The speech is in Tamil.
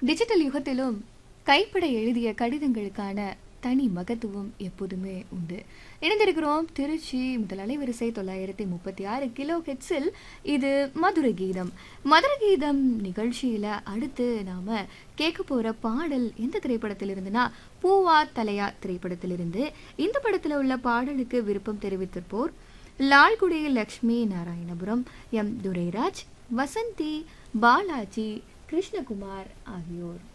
டிஜிட்டல் யுகத்திலும் கைப்பட எழுதிய கடிதங்களுக்கான தனி மகத்துவம் எப்போதுமே உண்டு இணைந்திருக்கிறோம் திருச்சி முதல் அலைவரிசை தொள்ளாயிரத்தி முப்பத்தி ஆறு கிலோ ஹெட்ஸில் இது மதுர கீதம் மதுர கீதம் நிகழ்ச்சியில அடுத்து நாம கேட்க போற பாடல் எந்த திரைப்படத்தில் இருந்துன்னா பூவா தலையா திரைப்படத்திலிருந்து இந்த படத்துல உள்ள பாடலுக்கு விருப்பம் தெரிவித்திருப்போர் லால்குடி லக்ஷ்மி நாராயணபுரம் எம் துரைராஜ் வசந்தி பாலாஜி கிருஷ்ணகுமார் ஆகியோர்